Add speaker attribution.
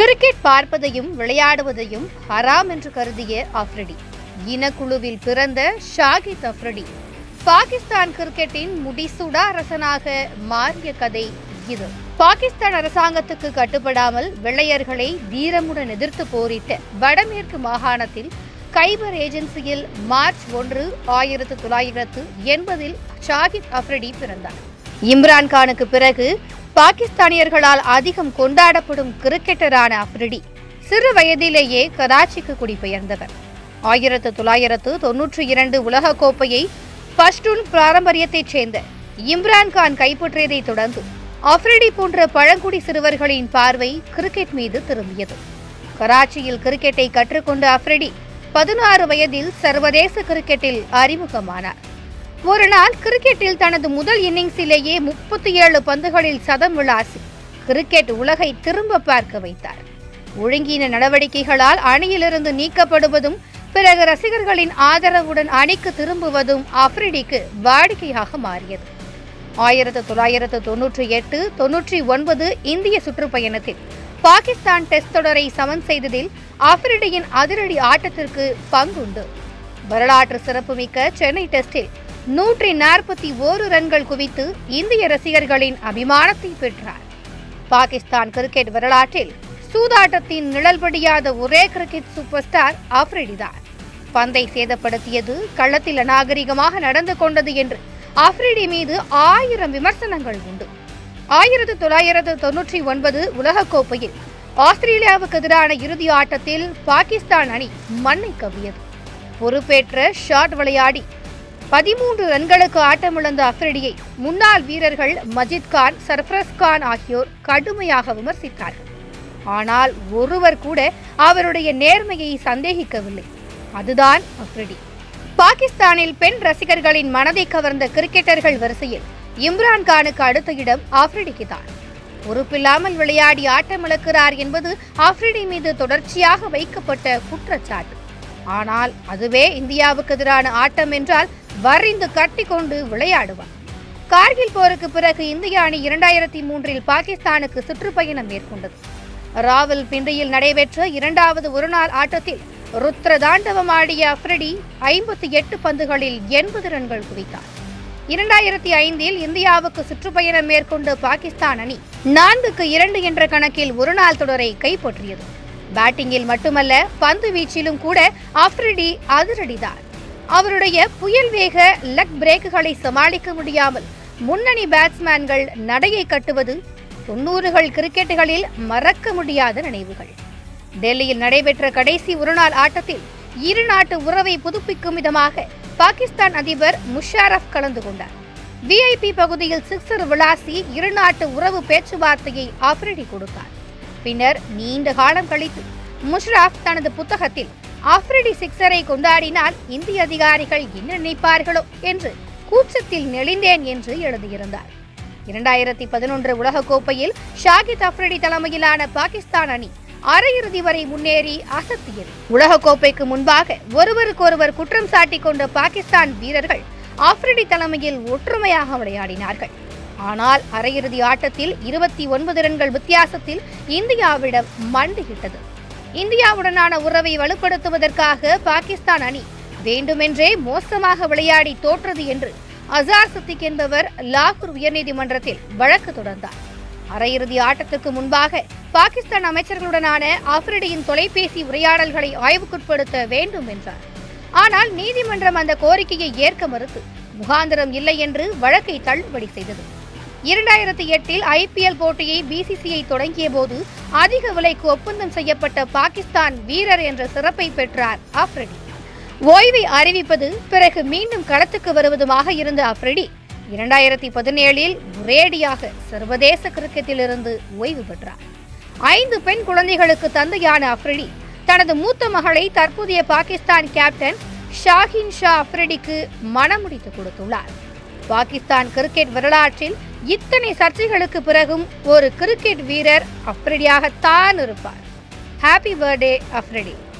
Speaker 1: cricket பார்ப்பதையும் விளையாடுவதையும் ஹராம் என்று கருதிய அஃப்ரிடி இனக்குழுவில் பிறந்த ஷாகித் அஃப்ரிடி பாகிஸ்தான் கிரிக்கெட்டின் முடிசூடா அரசனாக மாறிய கதை இது பாகிஸ்தான் அரசாங்கத்துக்கு கட்டுப்படாமல் வெள்ளையர்களை தீரமுடன் எதிர்த்து போரிட்ட வடமேற்கு மாகாணத்தில் கைபர் ஏஜென்சியில் மார்ச் ஒன்று ஆயிரத்து தொள்ளாயிரத்து எண்பதில் ஷாகித் அஃப்ரிடி பிறந்தார் இம்ரான்கானுக்கு பிறகு பாகிஸ்தானியர்களால் அதிகம் கொண்டாடப்படும் கிரிக்கெட்டரான அஃப்ரிடி சிறு வயதிலேயே கராச்சிக்கு குடிபெயர்ந்தவர் ஆயிரத்து தொள்ளாயிரத்து தொன்னூற்றி இரண்டு உலகக்கோப்பையை பஷ்டூன் பாரம்பரியத்தைச் சேர்ந்த இம்ரான்கான் கைப்பற்றியதைத் தொடர்ந்து அஃப்ரிடி போன்ற பழங்குடி சிறுவர்களின் பார்வை கிரிக்கெட் மீது திரும்பியது கராச்சியில் கிரிக்கெட்டை கற்றுக்கொண்ட அஃப்ரிடி பதினாறு வயதில் சர்வதேச கிரிக்கெட்டில் அறிமுகமானார் ஒரு நாள் கிரிக்கெட்டில் தனது முதல் இன்னிங்ஸிலேயே முப்பத்தி ஏழு பந்துகளில் சதம் விளாசி கிரிக்கெட் உலகை திரும்ப பார்க்க வைத்தார் ஒழுங்கீன நடவடிக்கைகளால் அணியிலிருந்து நீக்கப்படுவதும் பிறகு ரசிகர்களின் ஆதரவுடன் அணிக்கு திரும்புவதும் அஃப்ரிடிக்கு வாடிக்கையாக மாறியது ஆயிரத்து தொள்ளாயிரத்து தொன்னூற்றி எட்டு தொன்னூற்றி ஒன்பது இந்திய சுற்றுப்பயணத்தில் பாகிஸ்தான் டெஸ்ட் தொடரை சமன் செய்ததில் அஃப்ரிடியின் அதிரடி ஆட்டத்திற்கு பங்குண்டு வரலாற்று சிறப்புமிக்க சென்னை டெஸ்டில் நூற்றி நாற்பத்தி ஓரு ரன்கள் குவித்து இந்திய ரசிகர்களின் அபிமானத்தை பெற்றார் பாகிஸ்தான் கிரிக்கெட் வரலாற்றில் சூதாட்டத்தின் நிழல்படியாத ஒரே கிரிக்கெட் சூப்பர் ஸ்டார் ஆஃப்ரிடிதான் பந்தை சேதப்படுத்தியது களத்தில் அநாகரிகமாக நடந்து கொண்டது என்று ஆஃப்ரிடி மீது ஆயிரம் விமர்சனங்கள் உண்டு ஆயிரத்து தொள்ளாயிரத்து தொன்னூற்றி ஒன்பது உலகக்கோப்பையில் ஆஸ்திரேலியாவுக்கு எதிரான இறுதி ஆட்டத்தில் பாகிஸ்தான் அணி மண்ணை கவ்வியது பொறுப்பேற்ற ஷாட் விளையாடி பதிமூன்று ரன்களுக்கு ஆட்டமிழந்த அஃப்ரிடியை முன்னாள் வீரர்கள் மஜித் கான் சர்ஃப்ரஸ் கான் ஆகியோர் கடுமையாக விமர்சித்தார்கள் ஆனால் ஒருவர் கூட அவருடைய நேர்மையை சந்தேகிக்கவில்லை அதுதான் அஃப்ரிடி பாகிஸ்தானில் பெண் ரசிகர்களின் மனதை கவர்ந்த கிரிக்கெட்டர்கள் வரிசையில் இம்ரான் கானுக்கு அடுத்த இடம் ஆஃப்ரிடிக்கு தான் பொறுப்பில்லாமல் விளையாடி ஆட்டமிழக்கிறார் என்பது ஆஃப்ரிடி மீது தொடர்ச்சியாக வைக்கப்பட்ட குற்றச்சாட்டு ஆனால் அதுவே இந்தியாவுக்கு எதிரான ஆட்டம் என்றால் வரிந்து கட்டிக்கொண்டு விளையாடுவார் கார்கில் போருக்கு பிறகு இந்திய அணி இரண்டாயிரத்தி மூன்றில் பாகிஸ்தானுக்கு சுற்றுப்பயணம் மேற்கொண்டது ராவல் பிண்டியில் நடைபெற்ற இரண்டாவது ஒருநாள் ஆட்டத்தில் ருத்ர தாண்டவம் ஆடிய அஃப்ரிடி ஐம்பத்தி எட்டு பந்துகளில் எண்பது ரன்கள் குவித்தார் இரண்டாயிரத்தி ஐந்தில் இந்தியாவுக்கு சுற்றுப்பயணம் மேற்கொண்ட பாகிஸ்தான் அணி நான்குக்கு இரண்டு என்ற கணக்கில் ஒருநாள் தொடரை கைப்பற்றியது பேட்டிங்கில் மட்டுமல்ல பந்து வீச்சிலும் கூட அஃப்ரிடி அதிரடிதான் அவருடைய புயல் வேக லக் பிரேக்குகளை சமாளிக்க முடியாமல் முன்னணி பேட்ஸ்மேன்கள் நடையை கட்டுவது தொன்னூறுகள் கிரிக்கெட்டுகளில் மறக்க முடியாத நினைவுகள் டெல்லியில் நடைபெற்ற கடைசி ஒருநாள் ஆட்டத்தில் இரு நாட்டு உறவை புதுப்பிக்கும் விதமாக பாகிஸ்தான் அதிபர் முஷாரஃப் கலந்து கொண்டார் விஐபி பகுதியில் சிக்ஸர் விளாசி இரு நாட்டு உறவு பேச்சுவார்த்தையை ஆஃப்ரிடி கொடுத்தார் பின்னர் நீண்ட காலம் கழித்து முஷ்ராஃப் தனது புத்தகத்தில் ஆஃப்ரிடி சிக்ஸரை கொண்டாடினால் இந்திய அதிகாரிகள் என்ன நினைப்பார்களோ என்று கூச்சத்தில் நெளிந்தேன் என்று எழுதியிருந்தார் இரண்டாயிரத்தி பதினொன்று உலகக்கோப்பையில் ஷாகித் அஃப்ரிடி தலைமையிலான பாகிஸ்தான் அணி அரையிறுதி வரை முன்னேறி அசத்தியது உலகக்கோப்பைக்கு முன்பாக ஒருவருக்கொருவர் குற்றம் சாட்டிக் கொண்ட பாகிஸ்தான் வீரர்கள் ஆஃப்ரிடி தலைமையில் ஒற்றுமையாக விளையாடினார்கள் ஆனால் அரையிறுதி ஆட்டத்தில் இருபத்தி ஒன்பது ரன்கள் வித்தியாசத்தில் இந்தியாவிடம் மண்டியிட்டது இந்தியாவுடனான உறவை வலுப்படுத்துவதற்காக பாகிஸ்தான் அணி வேண்டுமென்றே மோசமாக விளையாடி தோற்றது என்று அசார் சித்திக் என்பவர் லாகூர் உயர்நீதிமன்றத்தில் வழக்கு தொடர்ந்தார் அரையிறுதி ஆட்டத்துக்கு முன்பாக பாகிஸ்தான் அமைச்சர்களுடனான ஆஃப்ரிடியின் தொலைபேசி உரையாடல்களை ஆய்வுக்குட்படுத்த வேண்டும் என்றார் ஆனால் நீதிமன்றம் அந்த கோரிக்கையை ஏற்க மறுத்து முகாந்திரம் இல்லை என்று வழக்கை தள்ளுபடி செய்தது இரண்டாயிரத்தி எட்டில் ஐபிஎல் போட்டியை பிசிசிஐ தொடங்கிய போது அதிக விலைக்கு ஒப்பந்தம் செய்யப்பட்ட பாகிஸ்தான் வீரர் என்ற சிறப்பை பெற்றார் ஆஃப்ரிடி ஓய்வை அறிவிப்பது பிறகு மீண்டும் களத்துக்கு வருவதுமாக இருந்த அஃப்ரிடி இரண்டாயிரத்தி பதினேழில் ஒரேடியாக சர்வதேச கிரிக்கெட்டிலிருந்து ஓய்வு பெற்றார் ஐந்து பெண் குழந்தைகளுக்கு தந்தையான அஃப்ரிடி தனது மூத்த மகளை தற்போதைய பாகிஸ்தான் கேப்டன் ஷாஹின் ஷா அஃப்ரிடிக்கு மணமுடித்து கொடுத்துள்ளார் பாகிஸ்தான் கிரிக்கெட் வரலாற்றில் இத்தனை சர்ச்சைகளுக்கு பிறகும் ஒரு கிரிக்கெட் வீரர் அஃப்ரிடியாகத்தான் இருப்பார் ஹாப்பி பர்த்டே அஃப்ரிடி